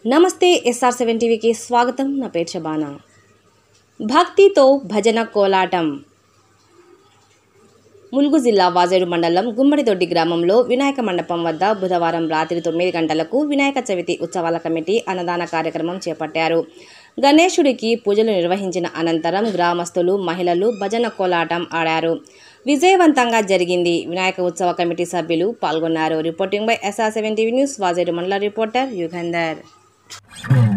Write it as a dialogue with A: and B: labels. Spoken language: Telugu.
A: నమస్తే ఎస్ఆర్ సెవెన్ టీవీకి స్వాగతం నా పేరు శబానా భక్తితో భజన కోలాటం ములుగు జిల్లా వాజేడు మండలం గుమ్మడిదొడ్డి గ్రామంలో వినాయక మండపం వద్ద బుధవారం రాత్రి తొమ్మిది గంటలకు వినాయక చవితి ఉత్సవాల కమిటీ అన్నదాన కార్యక్రమం చేపట్టారు గణేశుడికి పూజలు నిర్వహించిన అనంతరం గ్రామస్తులు మహిళలు భజన కోలాటం ఆడారు విజయవంతంగా జరిగింది వినాయక ఉత్సవ కమిటీ సభ్యులు పాల్గొన్నారు reporting by SR seven TV news Vajedu మండల రిపోర్టర్ యుగంధర్
B: Hmm.